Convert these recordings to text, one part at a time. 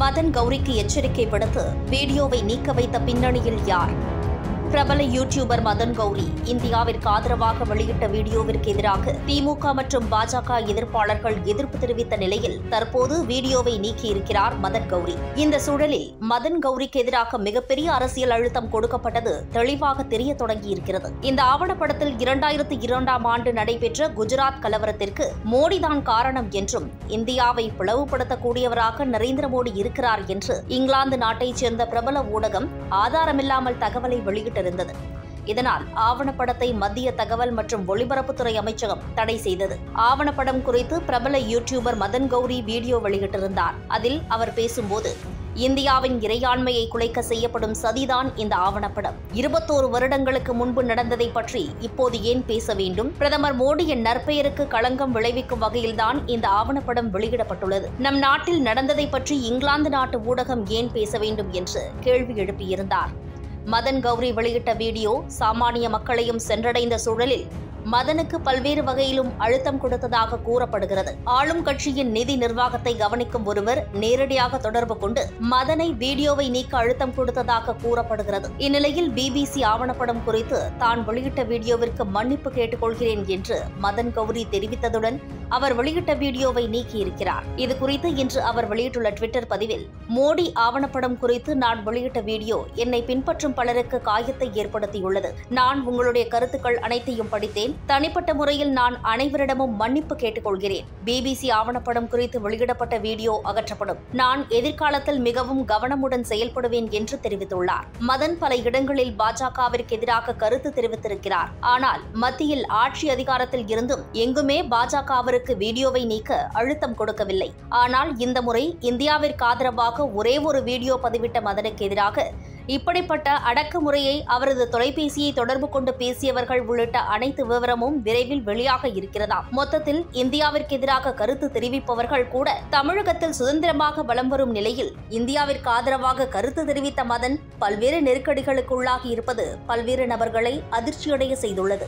மதன் கௌரிக்கு எச்சரிக்கை விடுத்து வீடியோவை நீக்க வைத்த பின்னணியில் யார் பிரபல யூடியூபர் மதன் கௌரி இந்தியாவிற்கு ஆதரவாக வெளியிட்ட வீடியோவிற்கு எதிராக திமுக மற்றும் பாஜக எதிர்ப்பாளர்கள் எதிர்ப்பு தெரிவித்த நிலையில் தற்போது வீடியோவை நீக்கியிருக்கிறார் மதன் கௌரி இந்த சூழலில் மதன் கௌரிக்கு எதிராக மிகப்பெரிய அரசியல் அழுத்தம் கொடுக்கப்பட்டது தெளிவாக தெரிய தொடங்கியிருக்கிறது இந்த ஆவணப்படத்தில் இரண்டாயிரத்தி இரண்டாம் ஆண்டு நடைபெற்ற குஜராத் கலவரத்திற்கு மோடிதான் காரணம் என்றும் இந்தியாவை பிளவுபடுத்தக்கூடியவராக நரேந்திர மோடி இருக்கிறார் என்று இங்கிலாந்து நாட்டைச் சேர்ந்த பிரபல ஊடகம் ஆதாரமில்லாமல் தகவலை வெளியிட்டிருந்தது இதனால் ஆவணப்படத்தை மத்திய தகவல் மற்றும் ஒலிபரப்புத்துறை அமைச்சகம் தடை செய்தது ஆவணப்படம் குறித்து பிரபல யூடியூபர் மதன் கௌரி வீடியோ வெளியிட்டிருந்தார் அதில் அவர் பேசும்போது இந்தியாவின் இறையாண்மையை குலைக்க செய்யப்படும் சதிதான் இந்த ஆவணப்படம் இருபத்தோரு வருடங்களுக்கு முன்பு நடந்ததை பற்றி இப்போது ஏன் பேச வேண்டும் பிரதமர் மோடியின் நற்பெயருக்கு களங்கம் விளைவிக்கும் வகையில்தான் இந்த ஆவணப்படம் வெளியிடப்பட்டுள்ளது நம் நாட்டில் நடந்ததை பற்றி இங்கிலாந்து நாட்டு ஊடகம் ஏன் பேச வேண்டும் என்று கேள்வி எழுப்பியிருந்தார் மதன் கௌரி வெளியிட்ட வீடியோ சாமானிய மக்களையும் சென்றடைந்த சூழலில் மதனுக்கு பல்வேறு வகையிலும் அழுத்தம் கொடுத்ததாக கூறப்படுகிறது ஆளும் கட்சியின் நிதி நிர்வாகத்தை கவனிக்கும் ஒருவர் நேரடியாக தொடர்பு கொண்டு மதனை வீடியோவை நீக்க அழுத்தம் கொடுத்ததாக கூறப்படுகிறது இந்நிலையில் பிபிசி ஆவணப்படம் குறித்து தான் வெளியிட்ட வீடியோவிற்கு மன்னிப்பு கேட்டுக்கொள்கிறேன் என்று மதன் கௌரி தெரிவித்ததுடன் அவர் வெளியிட்ட வீடியோவை நீக்கியிருக்கிறார் இது குறித்து இன்று அவர் வெளியிட்டுள்ள ட்விட்டர் பதிவில் மோடி ஆவணப்படம் குறித்து நான் வெளியிட்ட வீடியோ என்னை பின்பற்றும் பலருக்கு காயத்தை ஏற்படுத்தியுள்ளது நான் உங்களுடைய கருத்துக்கள் அனைத்தையும் படித்தேன் தனிப்பட்ட முறையில் நான் அனைவரிடமும் மன்னிப்பு கேட்டுக்கொள்கிறேன் பிபிசி ஆவணப்படம் குறித்து வெளியிடப்பட்ட வீடியோ அகற்றப்படும் நான் எதிர்காலத்தில் மிகவும் கவனமுடன் செயல்படுவேன் என்று தெரிவித்துள்ளார் மதன் பல இடங்களில் பாஜகவிற்கு எதிராக கருத்து தெரிவித்திருக்கிறார் ஆனால் மத்தியில் ஆட்சி அதிகாரத்தில் இருந்தும் எங்குமே பாஜகவிற்கு வீடியோவை நீக்க அழுத்தம் கொடுக்கவில்லை ஆனால் இந்த முறை இந்தியாவிற்கு ஆதரவாக ஒரே ஒரு வீடியோ பதிவிட்ட மதனுக்கு எதிராக இப்படிப்பட்ட அடக்குமுறையை அவரது தொலைபேசியை தொடர்பு கொண்டு பேசியவர்கள் உள்ளிட்ட அனைத்து விவரமும் விரைவில் வெளியாக இருக்கிறதாம் மொத்தத்தில் இந்தியாவிற்கு எதிராக கருத்து தெரிவிப்பவர்கள் கூட தமிழகத்தில் சுதந்திரமாக வலம் வரும் நிலையில் இந்தியாவிற்கு ஆதரவாக கருத்து தெரிவித்த மதன் பல்வேறு நெருக்கடிகளுக்கு உள்ளாகி இருப்பது பல்வேறு நபர்களை அதிர்ச்சியடைய செய்துள்ளது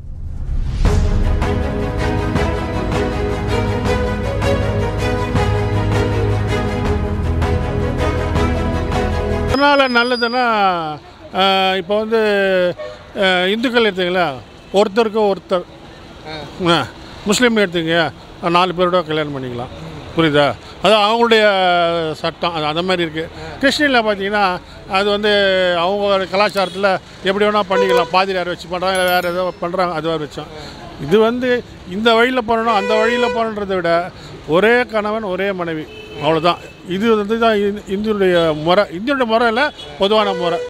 அதனால் நல்லதுன்னா இப்போ வந்து அஹ், இந்துக்கள் எடுத்தீங்களா ஒருத்தருக்கு ஒருத்தர் ஆ, முஸ்லீம் எடுத்தீங்க நாலு பேரோட கல்யாணம் பண்ணிக்கலாம் புரியுதா அது அவங்களுடைய சட்டம் அது அந்த மாதிரி இருக்குது கிறிஸ்டினில் பார்த்தீங்கன்னா அது வந்து அவங்க கலாச்சாரத்தில் எப்படி வேணால் பண்ணிக்கலாம் பாதிரியார் வச்சு பண்ணுறாங்க இல்லை வேறு ஏதோ பண்ணுறாங்க அது வேறு வச்சோம் இது வந்து இந்த வழியில் பண்ணணும் அந்த வழியில் பண்ணணுன்றதை விட ஒரே கணவன் ஒரே மனைவி அவ்வளோதான் இது வந்து தான் இந்தியனுடைய முறை இந்தியனுடைய முறை இல்லை பொதுவான முறை